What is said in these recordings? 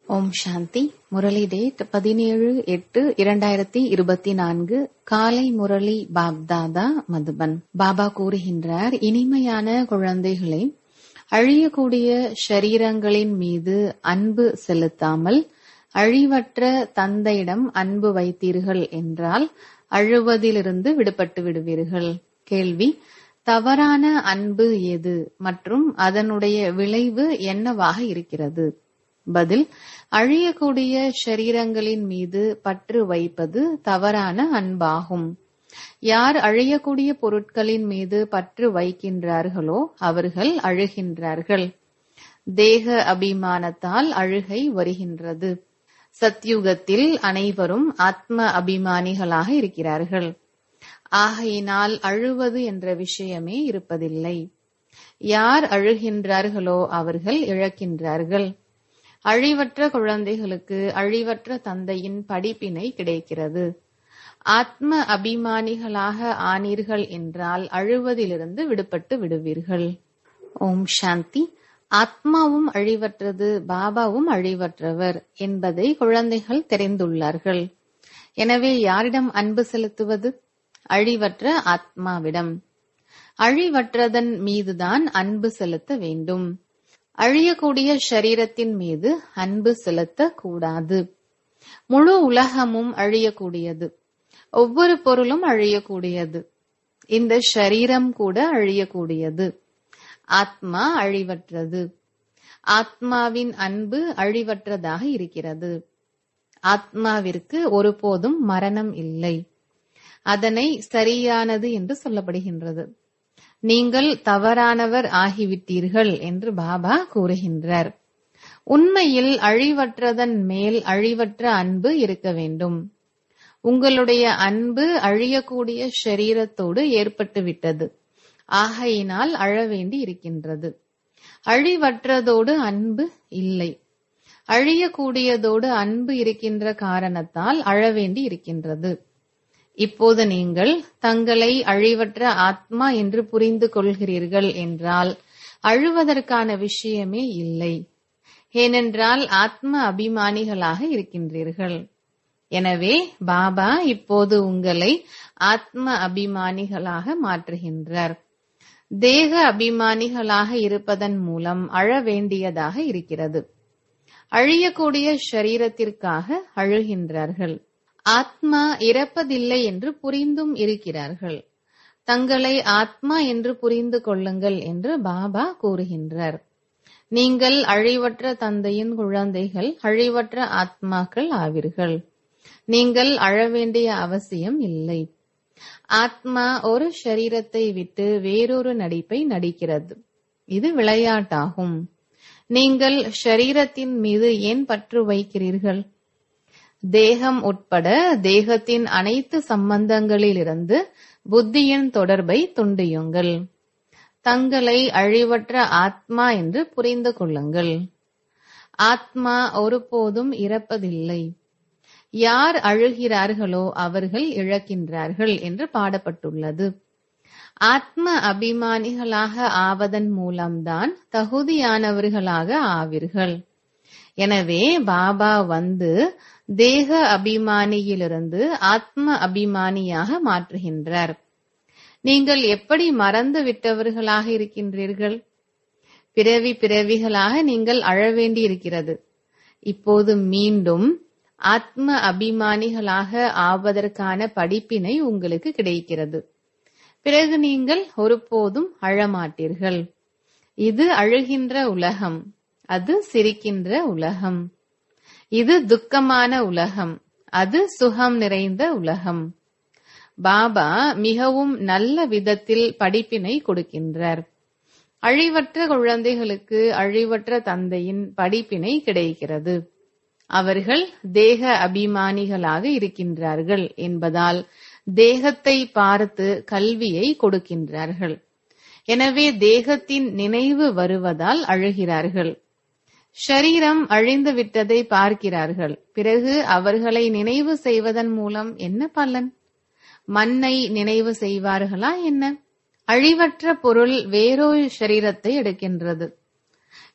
ஓம் சாந்தி Murali date பதினேழு எட்டு இரண்டாயிரத்தி இருபத்தி நான்கு காலை முரளி பாப்தாதா மதுபன் பாபா கூறுகின்றார் இனிமையான குழந்தைகளே அழியக்கூடிய ஷரீரங்களின் மீது அன்பு செலுத்தாமல் அழிவற்ற தந்தையிடம் அன்பு வைத்தீர்கள் என்றால் அழுவதிலிருந்து விடுபட்டு விடுவீர்கள் கேள்வி தவறான அன்பு எது மற்றும் அதனுடைய விளைவு என்னவாக இருக்கிறது பதில் அழியக்கூடிய ஷரீரங்களின் மீது பற்று வைப்பது தவறான அன்பாகும் யார் அழியக்கூடிய பொருட்களின் மீது பற்று வைக்கின்றார்களோ அவர்கள் அழுகின்றார்கள் தேக அபிமானத்தால் அழுகை வருகின்றது சத்யுகத்தில் அனைவரும் ஆத்ம அபிமானிகளாக இருக்கிறார்கள் ஆகையினால் அழுவது என்ற விஷயமே இருப்பதில்லை யார் அழுகின்றார்களோ அவர்கள் இழக்கின்றார்கள் அழிவற்ற குழந்தைகளுக்கு அழிவற்ற தந்தையின் படிப்பினை கிடைக்கிறது ஆத்ம அபிமானிகளாக ஆனீர்கள் என்றால் அழுவதிலிருந்து விடுபட்டு விடுவீர்கள் ஓம் சாந்தி ஆத்மாவும் அழிவற்றது பாபாவும் அழிவற்றவர் என்பதை குழந்தைகள் தெரிந்துள்ளார்கள் எனவே யாரிடம் அன்பு செலுத்துவது அழிவற்ற ஆத்மாவிடம் அழிவற்றதன் மீதுதான் அன்பு செலுத்த வேண்டும் அழியக்கூடிய ஷரீரத்தின் மீது அன்பு செலுத்த கூடாது முழு உலகமும் அழியக்கூடியது ஒவ்வொரு பொருளும் அழியக்கூடியது இந்த ஷரீரம் கூட அழியக்கூடியது ஆத்மா அழிவற்றது ஆத்மாவின் அன்பு அழிவற்றதாக இருக்கிறது ஆத்மாவிற்கு ஒருபோதும் மரணம் இல்லை அதனை சரியானது என்று சொல்லப்படுகின்றது நீங்கள் தவறானவர் ஆகிவிட்டீர்கள் என்று பாபா கூறுகின்றார் உண்மையில் அழிவற்றதன் மேல் அழிவற்ற அன்பு இருக்க வேண்டும் உங்களுடைய அன்பு அழியக்கூடிய ஷரீரத்தோடு ஏற்பட்டு விட்டது ஆகையினால் அழ வேண்டி இருக்கின்றது அழிவற்றதோடு அன்பு இல்லை அழியக்கூடியதோடு அன்பு இருக்கின்ற காரணத்தால் அழ வேண்டி இருக்கின்றது இப்போது நீங்கள் தங்களை அழிவற்ற ஆத்மா என்று புரிந்து கொள்கிறீர்கள் என்றால் அழுவதற்கான விஷயமே இல்லை ஏனென்றால் ஆத்ம அபிமானிகளாக இருக்கின்றீர்கள் எனவே பாபா இப்போது உங்களை ஆத்ம அபிமானிகளாக மாற்றுகின்றார் தேக அபிமானிகளாக இருப்பதன் மூலம் அழ வேண்டியதாக இருக்கிறது அழியக்கூடிய ஷரீரத்திற்காக அழுகின்றார்கள் ஆத்மா இறப்பதில்லை என்று புரிந்தும் இருக்கிறார்கள் தங்களை ஆத்மா என்று புரிந்து கொள்ளுங்கள் என்று பாபா கூறுகின்றார் நீங்கள் அழிவற்ற தந்தையின் குழந்தைகள் அழிவற்ற ஆத்மாக்கள் ஆவீர்கள் நீங்கள் அழ வேண்டிய அவசியம் இல்லை ஆத்மா ஒரு ஷரீரத்தை விட்டு வேறொரு நடிப்பை நடிக்கிறது இது விளையாட்டாகும் நீங்கள் ஷரீரத்தின் மீது ஏன் பற்று வைக்கிறீர்கள் தேகம் உட்பட தேகத்தின் அனைத்து சம்பந்தங்களிலிருந்து புத்தியின் தொடர்பை துண்டியுங்கள் தங்களை அழிவற்ற ஆத்மா என்று புரிந்து கொள்ளுங்கள் ஆத்மா ஒருபோதும் இறப்பதில்லை யார் அழுகிறார்களோ அவர்கள் இழக்கின்றார்கள் என்று பாடப்பட்டுள்ளது ஆத்ம அபிமானிகளாக ஆவதன் மூலம்தான் தகுதியானவர்களாக ஆவீர்கள் எனவே பாபா வந்து தேக அபிமானியிலிருந்து ஆத்ம அபிமானியாக மாற்றுகின்றார் நீங்கள் எப்படி மறந்து விட்டவர்களாக இருக்கின்றீர்கள் பிறவி பிறவிகளாக நீங்கள் அழ வேண்டி இருக்கிறது இப்போது மீண்டும் ஆத்ம அபிமானிகளாக ஆவதற்கான படிப்பினை உங்களுக்கு கிடைக்கிறது பிறகு நீங்கள் ஒருபோதும் அழமாட்டீர்கள் இது அழுகின்ற உலகம் அது சிரிக்கின்ற உலகம் இது துக்கமான உலகம் அது சுகம் நிறைந்த உலகம் பாபா மிகவும் நல்ல விதத்தில் படிப்பினை கொடுக்கின்றார் அழிவற்ற குழந்தைகளுக்கு அழிவற்ற தந்தையின் படிப்பினை கிடைக்கிறது அவர்கள் தேக அபிமானிகளாக இருக்கின்றார்கள் என்பதால் தேகத்தை பார்த்து கல்வியை கொடுக்கின்றார்கள் எனவே தேகத்தின் நினைவு வருவதால் அழுகிறார்கள் ஷரீரம் அழிந்து விட்டதை பார்க்கிறார்கள் பிறகு அவர்களை நினைவு செய்வதன் மூலம் என்ன பலன் மண்ணை நினைவு செய்வார்களா என்ன அழிவற்ற பொருள் வேறொரு ஷரீரத்தை எடுக்கின்றது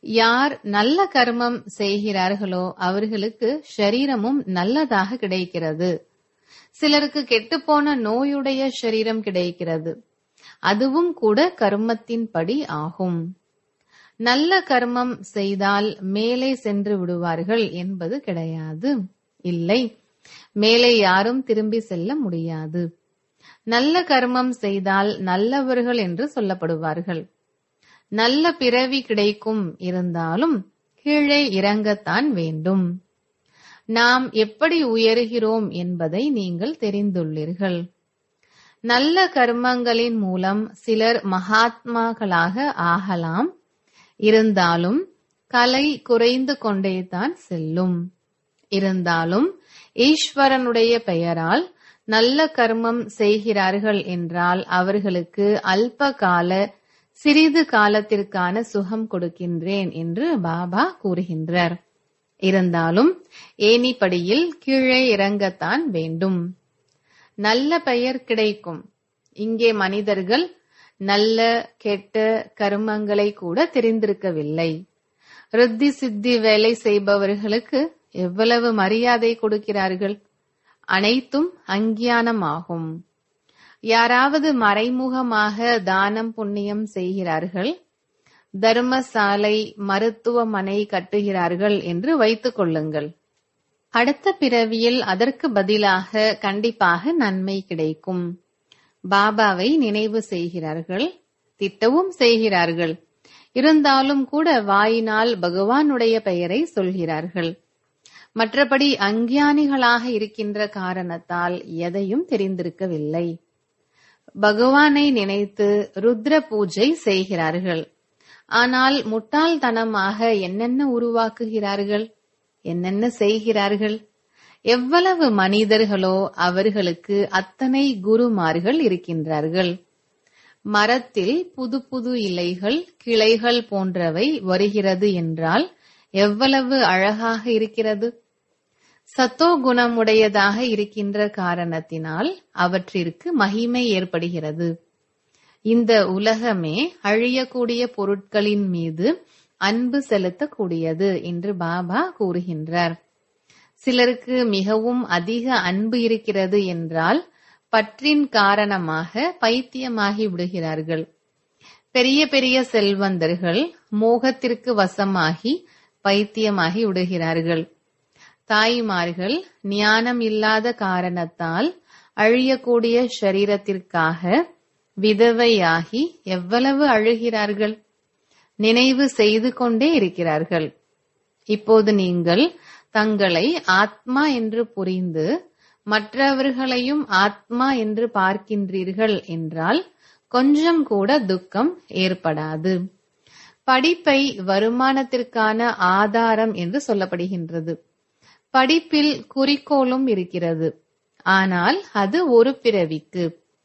யார் நல்ல கர்மம் செய்கிறார்களோ அவர்களுக்கு ஷரீரமும் நல்லதாக கிடைக்கிறது சிலருக்கு கெட்டுப்போன நோயுடைய ஷரீரம் கிடைக்கிறது அதுவும் கூட கர்மத்தின்படி ஆகும் நல்ல கர்மம் செய்தால் மேலே சென்று விடுவார்கள் என்பது கிடையாது இல்லை மேலே யாரும் திரும்பி செல்ல முடியாது நல்ல கர்மம் செய்தால் நல்லவர்கள் என்று சொல்லப்படுவார்கள் நல்ல பிறவி கிடைக்கும் இருந்தாலும் கீழே இறங்கத்தான் வேண்டும் நாம் எப்படி உயருகிறோம் என்பதை நீங்கள் தெரிந்துள்ளீர்கள் நல்ல கர்மங்களின் மூலம் சிலர் மகாத்மாக்களாக ஆகலாம் இருந்தாலும் கலை குறைந்து கொண்டேதான் செல்லும் இருந்தாலும் ஈஸ்வரனுடைய பெயரால் நல்ல கர்மம் செய்கிறார்கள் என்றால் அவர்களுக்கு அல்ப கால சிறிது காலத்திற்கான சுகம் கொடுக்கின்றேன் என்று பாபா கூறுகின்றார் இருந்தாலும் ஏனிப்படியில் கீழே இறங்கத்தான் வேண்டும் நல்ல பெயர் கிடைக்கும் இங்கே மனிதர்கள் நல்ல கெட்ட கர்மங்களை கூட தெரிந்திருக்கவில்லை ரித்தி சித்தி வேலை செய்பவர்களுக்கு எவ்வளவு மரியாதை கொடுக்கிறார்கள் அனைத்தும் அஞ்ஞானமாகும் யாராவது மறைமுகமாக தானம் புண்ணியம் செய்கிறார்கள் தர்மசாலை மருத்துவமனை கட்டுகிறார்கள் என்று வைத்துக் கொள்ளுங்கள் அடுத்த பிறவியில் அதற்கு பதிலாக கண்டிப்பாக நன்மை கிடைக்கும் பாபாவை நினைவு செய்கிறார்கள் திட்டவும் செய்கிறார்கள் இருந்தாலும் கூட வாயினால் பகவானுடைய பெயரை சொல்கிறார்கள் மற்றபடி அஞ்ஞானிகளாக இருக்கின்ற காரணத்தால் எதையும் தெரிந்திருக்கவில்லை பகவானை நினைத்து ருத்ர பூஜை செய்கிறார்கள் ஆனால் முட்டாள்தனமாக என்னென்ன உருவாக்குகிறார்கள் என்னென்ன செய்கிறார்கள் எவ்வளவு மனிதர்களோ அவர்களுக்கு அத்தனை குருமார்கள் இருக்கின்றார்கள் மரத்தில் புது புது இலைகள் கிளைகள் போன்றவை வருகிறது என்றால் எவ்வளவு அழகாக இருக்கிறது சத்தோ குணமுடையதாக இருக்கின்ற காரணத்தினால் அவற்றிற்கு மகிமை ஏற்படுகிறது இந்த உலகமே அழியக்கூடிய பொருட்களின் மீது அன்பு செலுத்தக்கூடியது என்று பாபா கூறுகின்றார் சிலருக்கு மிகவும் அதிக அன்பு இருக்கிறது என்றால் பற்றின் காரணமாக பைத்தியமாகி விடுகிறார்கள் பெரிய பெரிய செல்வந்தர்கள் மோகத்திற்கு வசமாகி பைத்தியமாகி விடுகிறார்கள் தாய்மார்கள் ஞானம் இல்லாத காரணத்தால் அழியக்கூடிய ஷரீரத்திற்காக விதவையாகி எவ்வளவு அழுகிறார்கள் நினைவு செய்து கொண்டே இருக்கிறார்கள் இப்போது நீங்கள் தங்களை ஆத்மா என்று புரிந்து மற்றவர்களையும் ஆத்மா என்று பார்க்கின்றீர்கள் என்றால் கொஞ்சம் கூட துக்கம் ஏற்படாது படிப்பை வருமானத்திற்கான ஆதாரம் என்று சொல்லப்படுகின்றது படிப்பில் குறிக்கோளும் இருக்கிறது ஆனால் அது ஒரு பிறவிக்கு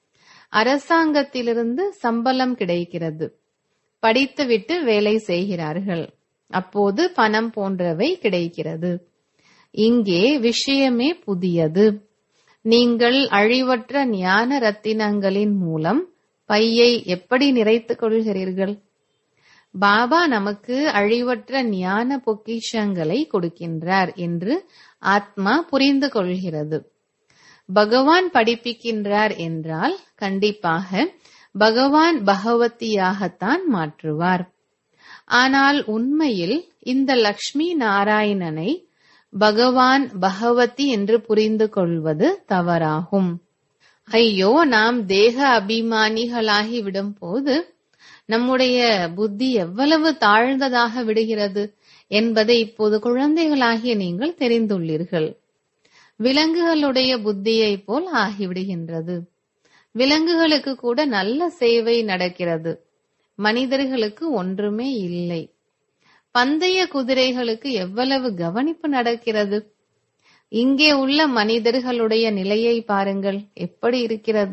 அரசாங்கத்திலிருந்து சம்பளம் கிடைக்கிறது படித்துவிட்டு வேலை செய்கிறார்கள் அப்போது பணம் போன்றவை கிடைக்கிறது இங்கே விஷயமே புதியது நீங்கள் அழிவற்ற ஞான ரத்தினங்களின் மூலம் பையை எப்படி நிறைத்துக் கொள்கிறீர்கள் பாபா நமக்கு அழிவற்ற ஞான பொக்கிஷங்களை கொடுக்கின்றார் என்று ஆத்மா புரிந்து கொள்கிறது பகவான் படிப்பிக்கின்றார் என்றால் கண்டிப்பாக பகவான் பகவதியாகத்தான் மாற்றுவார் ஆனால் உண்மையில் இந்த லக்ஷ்மி நாராயணனை பகவான் பகவதி என்று புரிந்து கொள்வது தவறாகும் ஐயோ நாம் தேக அபிமானிகளாகி விடும் போது நம்முடைய புத்தி எவ்வளவு தாழ்ந்ததாக விடுகிறது என்பதை இப்போது குழந்தைகளாகிய நீங்கள் தெரிந்துள்ளீர்கள் விலங்குகளுடைய புத்தியை போல் ஆகிவிடுகின்றது விலங்குகளுக்கு கூட நல்ல சேவை நடக்கிறது மனிதர்களுக்கு ஒன்றுமே இல்லை பந்தய குதிரைகளுக்கு எவ்வளவு கவனிப்பு நடக்கிறது இங்கே உள்ள மனிதர்களுடைய நிலையை பாருங்கள் எப்படி இருக்கிறது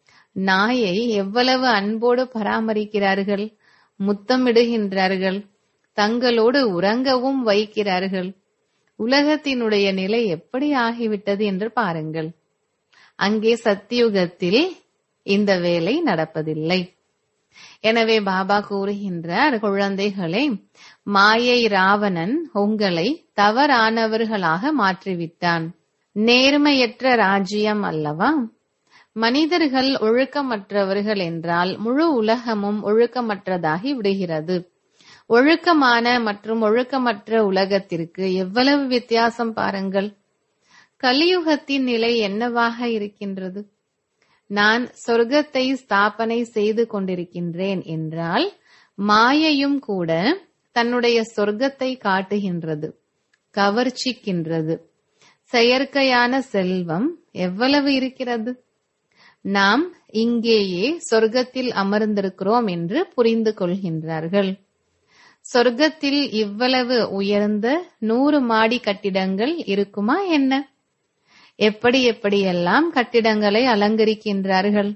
நாயை எவ்வளவு அன்போடு பராமரிக்கிறார்கள் முத்தமிடுகின்றார்கள் தங்களோடு உறங்கவும் வைக்கிறார்கள் உலகத்தினுடைய நிலை எப்படி ஆகிவிட்டது என்று பாருங்கள் அங்கே சத்தியுகத்தில் இந்த வேலை நடப்பதில்லை எனவே பாபா கூறுகின்றார் குழந்தைகளே மாயை ராவணன் உங்களை தவறானவர்களாக மாற்றிவிட்டான் நேர்மையற்ற ராஜ்யம் அல்லவா மனிதர்கள் ஒழுக்கமற்றவர்கள் என்றால் முழு உலகமும் ஒழுக்கமற்றதாகி விடுகிறது ஒழுக்கமான மற்றும் ஒழுக்கமற்ற உலகத்திற்கு எவ்வளவு வித்தியாசம் பாருங்கள் கலியுகத்தின் நிலை என்னவாக இருக்கின்றது நான் சொர்க்கத்தை ஸ்தாபனை செய்து கொண்டிருக்கின்றேன் என்றால் மாயையும் கூட தன்னுடைய சொர்க்கத்தை காட்டுகின்றது கவர்ச்சிக்கின்றது செயற்கையான செல்வம் எவ்வளவு இருக்கிறது நாம் இங்கேயே சொர்க்கத்தில் அமர்ந்திருக்கிறோம் என்று புரிந்து கொள்கின்றார்கள் சொர்க்கத்தில் இவ்வளவு உயர்ந்த நூறு மாடி கட்டிடங்கள் இருக்குமா என்ன எப்படி எப்படியெல்லாம் கட்டிடங்களை அலங்கரிக்கின்றார்கள்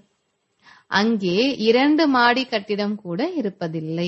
அங்கே இரண்டு மாடி கட்டிடம் கூட இருப்பதில்லை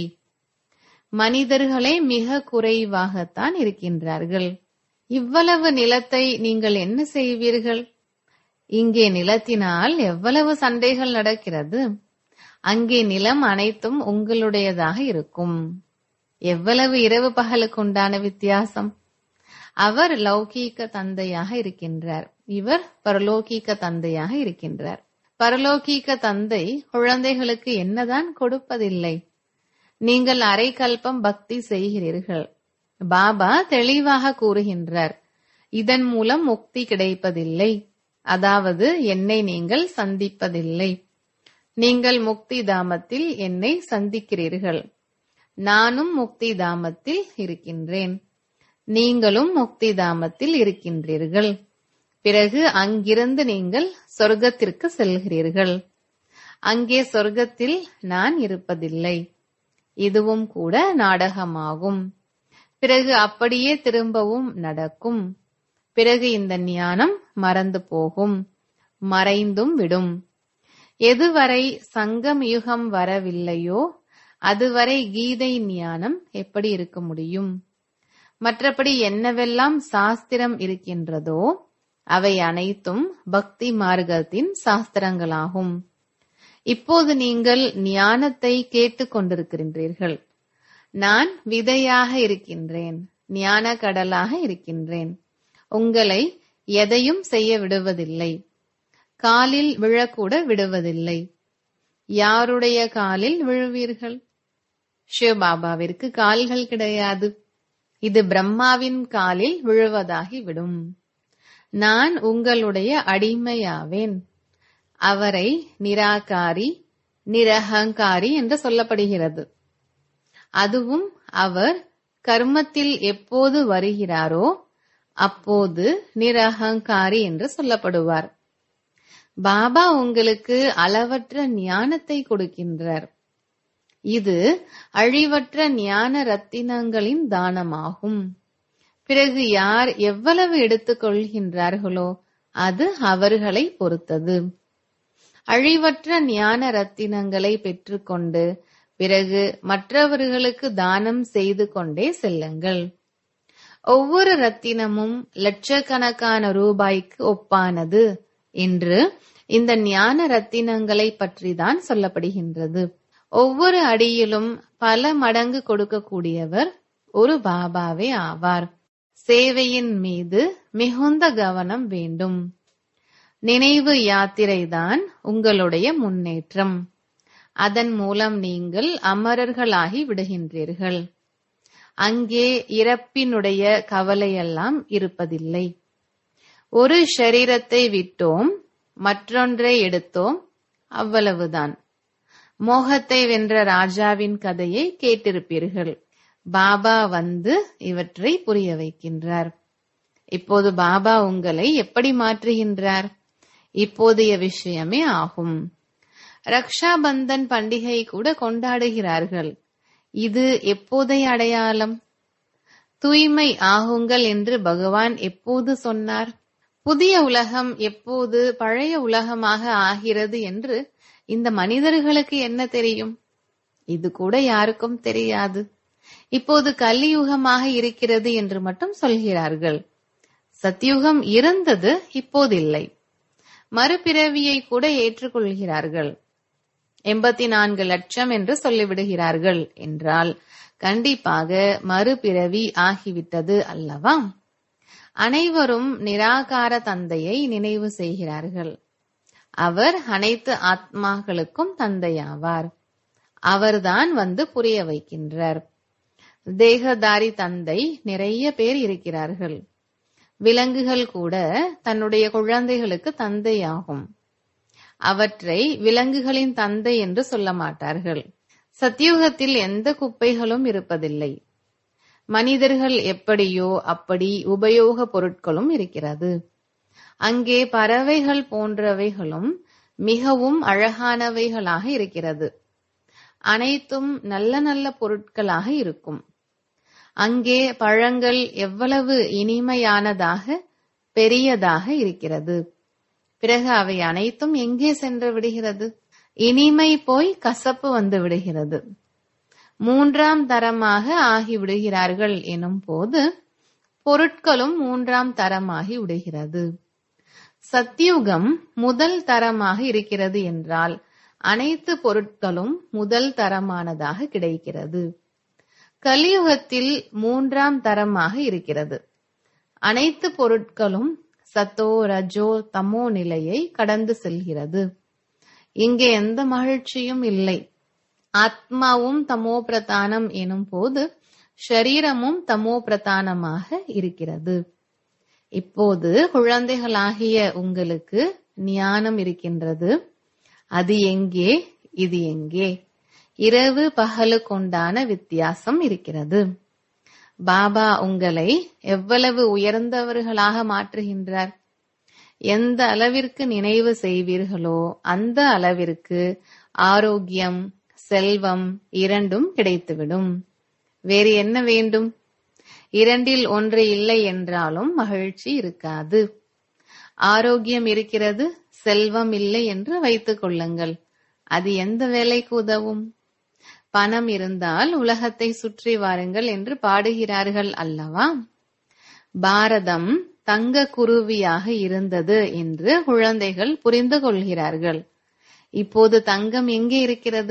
மனிதர்களே மிக குறைவாகத்தான் இருக்கின்றார்கள் இவ்வளவு நிலத்தை நீங்கள் என்ன செய்வீர்கள் இங்கே நிலத்தினால் எவ்வளவு சண்டைகள் நடக்கிறது அங்கே நிலம் அனைத்தும் உங்களுடையதாக இருக்கும் எவ்வளவு இரவு பகலுக்கு உண்டான வித்தியாசம் அவர் லௌகீக தந்தையாக இருக்கின்றார் இவர் பரலோகீக தந்தையாக இருக்கின்றார் பரலோகீக தந்தை குழந்தைகளுக்கு என்னதான் கொடுப்பதில்லை நீங்கள் அரை கல்பம் பக்தி செய்கிறீர்கள் பாபா தெளிவாக கூறுகின்றார் இதன் மூலம் முக்தி கிடைப்பதில்லை அதாவது என்னை நீங்கள் சந்திப்பதில்லை நீங்கள் முக்தி தாமத்தில் என்னை சந்திக்கிறீர்கள் நானும் முக்தி தாமத்தில் இருக்கின்றேன் நீங்களும் முக்தி தாமத்தில் இருக்கின்றீர்கள் பிறகு அங்கிருந்து நீங்கள் சொர்க்கத்திற்கு செல்கிறீர்கள் அங்கே சொர்க்கத்தில் நான் இருப்பதில்லை இதுவும் கூட நாடகமாகும் பிறகு அப்படியே திரும்பவும் நடக்கும் பிறகு இந்த ஞானம் மறந்து போகும் மறைந்தும் விடும் எதுவரை சங்கம் யுகம் வரவில்லையோ அதுவரை கீதை ஞானம் எப்படி இருக்க முடியும் மற்றபடி என்னவெல்லாம் சாஸ்திரம் இருக்கின்றதோ அவை அனைத்தும் பக்தி மார்க்கத்தின் சாஸ்திரங்களாகும் இப்போது நீங்கள் ஞானத்தை கேட்டுக் கொண்டிருக்கின்றீர்கள் நான் விதையாக இருக்கின்றேன் ஞான கடலாக இருக்கின்றேன் உங்களை எதையும் செய்ய விடுவதில்லை காலில் விழக்கூட விடுவதில்லை யாருடைய காலில் விழுவீர்கள் சிவபாபாவிற்கு கால்கள் கிடையாது இது பிரம்மாவின் காலில் விழுவதாகி விடும் நான் உங்களுடைய அடிமையாவேன் அவரை நிராகாரி நிரகங்காரி என்று சொல்லப்படுகிறது அதுவும் அவர் கர்மத்தில் எப்போது வருகிறாரோ அப்போது நிரகங்காரி என்று சொல்லப்படுவார் பாபா உங்களுக்கு அளவற்ற ஞானத்தை கொடுக்கின்றார் இது அழிவற்ற ஞான ரத்தினங்களின் தானமாகும் பிறகு யார் எவ்வளவு எடுத்துக் கொள்கின்றார்களோ அது அவர்களை பொறுத்தது அழிவற்ற ஞான ரத்தினங்களை பெற்றுக்கொண்டு பிறகு மற்றவர்களுக்கு தானம் செய்து கொண்டே செல்லுங்கள் ஒவ்வொரு ரத்தினமும் லட்சக்கணக்கான ரூபாய்க்கு ஒப்பானது என்று இந்த ஞான ரத்தினங்களை பற்றிதான் சொல்லப்படுகின்றது ஒவ்வொரு அடியிலும் பல மடங்கு கொடுக்கக்கூடியவர் ஒரு பாபாவே ஆவார் சேவையின் மீது மிகுந்த கவனம் வேண்டும் நினைவு யாத்திரைதான் உங்களுடைய முன்னேற்றம் அதன் மூலம் நீங்கள் அமரர்களாகி விடுகின்றீர்கள் அங்கே இறப்பினுடைய கவலையெல்லாம் இருப்பதில்லை ஒரு ஷரீரத்தை விட்டோம் மற்றொன்றை எடுத்தோம் அவ்வளவுதான் மோகத்தை வென்ற ராஜாவின் கதையை கேட்டிருப்பீர்கள் பாபா வந்து இவற்றை புரிய வைக்கின்றார் இப்போது பாபா உங்களை எப்படி மாற்றுகின்றார் இப்போதைய விஷயமே ஆகும் ரக்ஷா பந்தன் பண்டிகை கூட கொண்டாடுகிறார்கள் இது எப்போதைய அடையாளம் தூய்மை ஆகுங்கள் என்று பகவான் எப்போது சொன்னார் புதிய உலகம் எப்போது பழைய உலகமாக ஆகிறது என்று இந்த மனிதர்களுக்கு என்ன தெரியும் இது கூட யாருக்கும் தெரியாது இப்போது கலியுகமாக இருக்கிறது என்று மட்டும் சொல்கிறார்கள் சத்யுகம் இருந்தது இப்போதில்லை மறுபிறவியை கூட ஏற்றுக்கொள்கிறார்கள் எண்பத்தி நான்கு லட்சம் என்று சொல்லிவிடுகிறார்கள் என்றால் கண்டிப்பாக மறுபிறவி ஆகிவிட்டது அல்லவா அனைவரும் நிராகார தந்தையை நினைவு செய்கிறார்கள் அவர் அனைத்து ஆத்மாக்களுக்கும் தந்தையாவார் அவர்தான் வந்து புரிய வைக்கின்றார் தேகதாரி தந்தை நிறைய பேர் இருக்கிறார்கள் விலங்குகள் கூட தன்னுடைய குழந்தைகளுக்கு தந்தையாகும் அவற்றை விலங்குகளின் தந்தை என்று சொல்ல மாட்டார்கள் சத்தியுகத்தில் எந்த குப்பைகளும் இருப்பதில்லை மனிதர்கள் எப்படியோ அப்படி உபயோக பொருட்களும் இருக்கிறது அங்கே பறவைகள் போன்றவைகளும் மிகவும் அழகானவைகளாக இருக்கிறது அனைத்தும் நல்ல நல்ல பொருட்களாக இருக்கும் அங்கே பழங்கள் எவ்வளவு இனிமையானதாக பெரியதாக இருக்கிறது பிறகு அவை அனைத்தும் எங்கே சென்று விடுகிறது இனிமை போய் கசப்பு வந்து விடுகிறது மூன்றாம் தரமாக ஆகிவிடுகிறார்கள் எனும் போது பொருட்களும் மூன்றாம் தரமாகி விடுகிறது சத்தியுகம் முதல் தரமாக இருக்கிறது என்றால் அனைத்து பொருட்களும் முதல் தரமானதாக கிடைக்கிறது கலியுகத்தில் மூன்றாம் தரமாக இருக்கிறது அனைத்து பொருட்களும் சத்தோ ரஜோ தமோ நிலையை கடந்து செல்கிறது இங்கே எந்த மகிழ்ச்சியும் இல்லை ஆத்மாவும் தமோ பிரதானம் எனும் போது ஷரீரமும் தமோ பிரதானமாக இருக்கிறது இப்போது குழந்தைகளாகிய உங்களுக்கு ஞானம் இருக்கின்றது அது எங்கே இது எங்கே இரவு பகலுக்குண்டான வித்தியாசம் இருக்கிறது பாபா உங்களை எவ்வளவு உயர்ந்தவர்களாக மாற்றுகின்றார் எந்த அளவிற்கு நினைவு செய்வீர்களோ அந்த அளவிற்கு ஆரோக்கியம் செல்வம் இரண்டும் கிடைத்துவிடும் வேறு என்ன வேண்டும் இரண்டில் ஒன்று இல்லை என்றாலும் மகிழ்ச்சி இருக்காது ஆரோக்கியம் இருக்கிறது செல்வம் இல்லை என்று வைத்துக் கொள்ளுங்கள் அது எந்த வேலைக்கு உதவும் பணம் இருந்தால் உலகத்தை சுற்றி வாருங்கள் என்று பாடுகிறார்கள் அல்லவா பாரதம் தங்க குருவியாக இருந்தது என்று குழந்தைகள் புரிந்து கொள்கிறார்கள் இப்போது தங்கம் எங்கே இருக்கிறது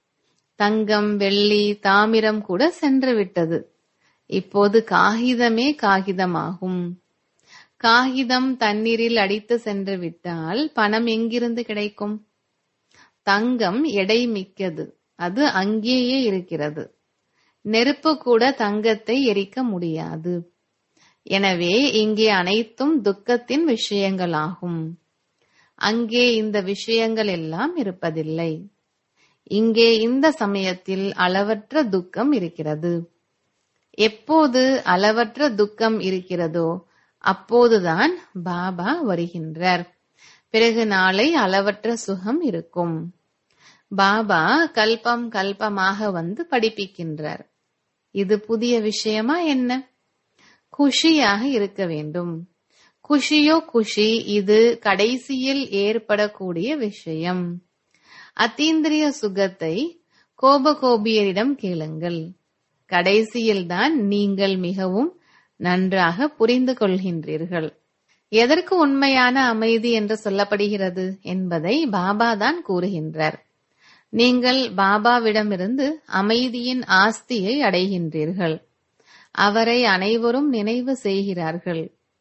தங்கம் வெள்ளி தாமிரம் கூட சென்று விட்டது இப்போது காகிதமே காகிதமாகும் காகிதம் தண்ணீரில் அடித்து சென்று விட்டால் பணம் எங்கிருந்து கிடைக்கும் தங்கம் எடை மிக்கது அது அங்கேயே இருக்கிறது நெருப்பு கூட தங்கத்தை எரிக்க முடியாது எனவே இங்கே அனைத்தும் துக்கத்தின் விஷயங்களாகும் அங்கே இந்த விஷயங்கள் எல்லாம் இருப்பதில்லை இங்கே இந்த சமயத்தில் அளவற்ற துக்கம் இருக்கிறது எப்போது அளவற்ற துக்கம் இருக்கிறதோ அப்போதுதான் பாபா வருகின்றார் பிறகு நாளை அளவற்ற சுகம் இருக்கும் பாபா கல்பம் கல்பமாக வந்து படிப்பிக்கின்றார் இது புதிய விஷயமா என்ன குஷியாக இருக்க வேண்டும் குஷியோ குஷி இது கடைசியில் ஏற்படக்கூடிய விஷயம் அத்தீந்திரிய சுகத்தை கோபகோபியரிடம் கேளுங்கள் கடைசியில்தான் நீங்கள் மிகவும் நன்றாக புரிந்து கொள்கின்றீர்கள் எதற்கு உண்மையான அமைதி என்று சொல்லப்படுகிறது என்பதை பாபா தான் கூறுகின்றார் நீங்கள் பாபாவிடமிருந்து அமைதியின் ஆஸ்தியை அடைகின்றீர்கள் அவரை அனைவரும் நினைவு செய்கிறார்கள்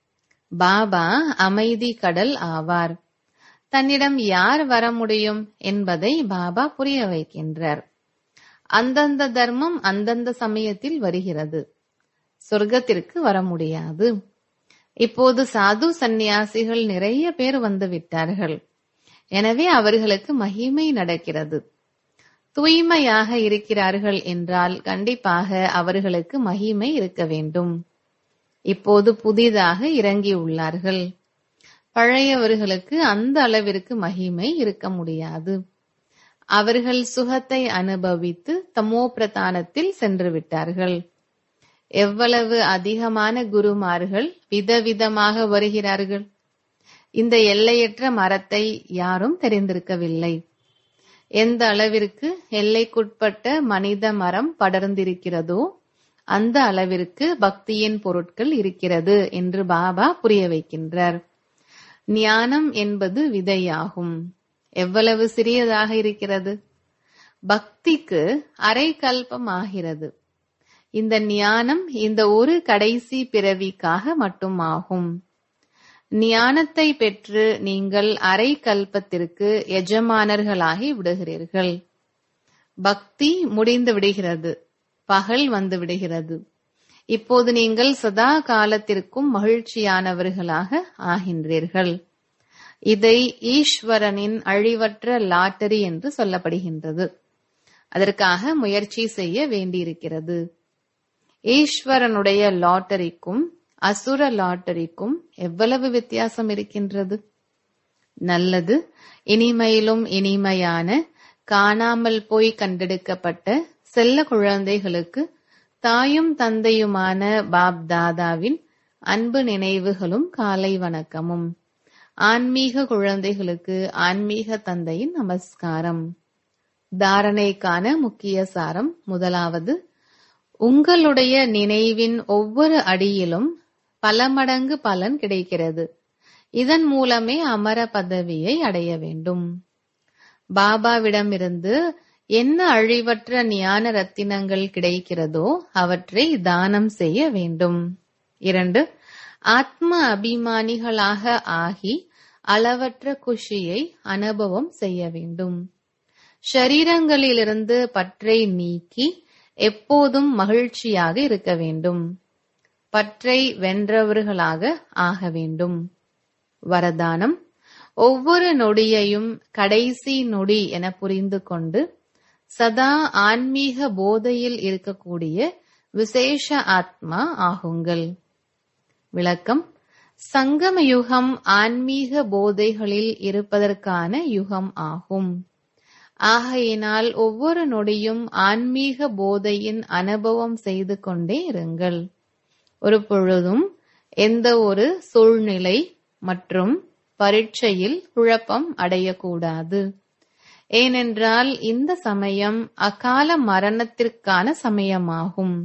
பாபா அமைதி கடல் ஆவார் தன்னிடம் யார் வர முடியும் என்பதை பாபா புரிய வைக்கின்றார் அந்தந்த தர்மம் அந்தந்த சமயத்தில் வருகிறது சொர்க்கத்திற்கு வர முடியாது இப்போது சாது சந்நியாசிகள் நிறைய பேர் வந்து விட்டார்கள் எனவே அவர்களுக்கு மகிமை நடக்கிறது தூய்மையாக இருக்கிறார்கள் என்றால் கண்டிப்பாக அவர்களுக்கு மகிமை இருக்க வேண்டும் இப்போது புதிதாக இறங்கியுள்ளார்கள் பழையவர்களுக்கு அந்த அளவிற்கு மகிமை இருக்க முடியாது அவர்கள் சுகத்தை அனுபவித்து தமோ பிரதானத்தில் சென்று விட்டார்கள் எவ்வளவு அதிகமான குருமார்கள் விதவிதமாக வருகிறார்கள் இந்த எல்லையற்ற மரத்தை யாரும் தெரிந்திருக்கவில்லை எந்த அளவிற்கு எல்லைக்குட்பட்ட மனித மரம் படர்ந்திருக்கிறதோ அந்த அளவிற்கு பக்தியின் பொருட்கள் இருக்கிறது என்று பாபா புரிய வைக்கின்றார் ஞானம் என்பது விதையாகும் எவ்வளவு சிறியதாக இருக்கிறது பக்திக்கு அரை கல்பம் ஆகிறது இந்த ஞானம் இந்த ஒரு கடைசி பிறவிக்காக மட்டும் ஆகும் ஞானத்தை பெற்று நீங்கள் அரை கல்பத்திற்கு எஜமானர்களாகி விடுகிறீர்கள் பக்தி முடிந்து விடுகிறது பகல் வந்து விடுகிறது இப்போது நீங்கள் சதா காலத்திற்கும் மகிழ்ச்சியானவர்களாக ஆகின்றீர்கள் இதை ஈஸ்வரனின் அழிவற்ற லாட்டரி என்று சொல்லப்படுகின்றது அதற்காக முயற்சி செய்ய வேண்டியிருக்கிறது ஈஸ்வரனுடைய லாட்டரிக்கும் அசுர லாட்டரிக்கும் எவ்வளவு வித்தியாசம் இருக்கின்றது நல்லது இனிமையிலும் இனிமையான காணாமல் போய் கண்டெடுக்கப்பட்ட செல்ல குழந்தைகளுக்கு தாயும் தந்தையுமான பாப் தாதாவின் அன்பு நினைவுகளும் காலை வணக்கமும் ஆன்மீக குழந்தைகளுக்கு ஆன்மீக தந்தையின் நமஸ்காரம் தாரணைக்கான முக்கிய சாரம் முதலாவது உங்களுடைய நினைவின் ஒவ்வொரு அடியிலும் பல மடங்கு பலன் கிடைக்கிறது இதன் மூலமே அமர பதவியை அடைய வேண்டும் பாபாவிடமிருந்து என்ன அழிவற்ற ஞான ரத்தினங்கள் கிடைக்கிறதோ அவற்றை தானம் செய்ய வேண்டும் இரண்டு ஆத்ம அபிமானிகளாக ஆகி அளவற்ற குஷியை அனுபவம் செய்ய வேண்டும் ஷரீரங்களிலிருந்து பற்றை நீக்கி எப்போதும் மகிழ்ச்சியாக இருக்க வேண்டும் பற்றை வென்றவர்களாக ஆக வேண்டும் வரதானம் ஒவ்வொரு நொடியையும் கடைசி நொடி என புரிந்து கொண்டு சதா ஆன்மீக போதையில் இருக்கக்கூடிய விசேஷ ஆத்மா ஆகுங்கள் விளக்கம் சங்கம யுகம் ஆன்மீக போதைகளில் இருப்பதற்கான யுகம் ஆகும் ஆகையினால் ஒவ்வொரு நொடியும் ஆன்மீக போதையின் அனுபவம் செய்து கொண்டே இருங்கள் ஒரு பொழுதும் எந்த ஒரு சூழ்நிலை மற்றும் பரீட்சையில் குழப்பம் அடையக்கூடாது ஏனென்றால் இந்த சமயம் அகால மரணத்திற்கான சமயமாகும்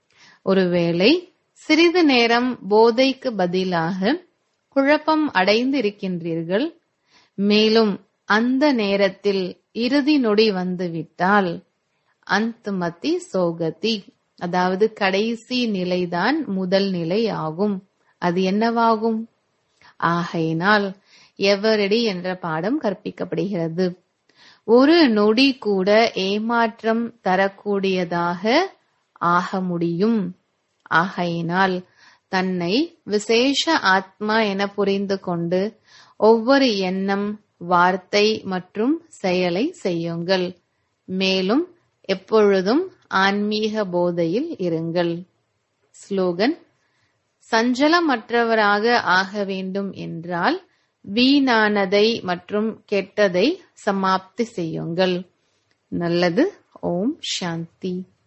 ஒருவேளை சிறிது நேரம் போதைக்கு பதிலாக குழப்பம் அடைந்து இருக்கின்றீர்கள் மேலும் அந்த நேரத்தில் இறுதி நொடி வந்துவிட்டால் அந்த்மதி சோகதி அதாவது கடைசி நிலைதான் முதல் நிலை ஆகும் அது என்னவாகும் ஆகையினால் எவரடி என்ற பாடம் கற்பிக்கப்படுகிறது ஒரு நொடி கூட ஏமாற்றம் தரக்கூடியதாக ஆக முடியும் ஆகையினால் தன்னை விசேஷ ஆத்மா என புரிந்து கொண்டு ஒவ்வொரு எண்ணம் வார்த்தை மற்றும் செயலை செய்யுங்கள் மேலும் எப்பொழுதும் ஆன்மீக போதையில் இருங்கள் ஸ்லோகன் சஞ்சலமற்றவராக ஆக வேண்டும் என்றால் வீணானதை மற்றும் கெட்டதை சமாப்தி செய்யுங்கள் நல்லது ஓம் சாந்தி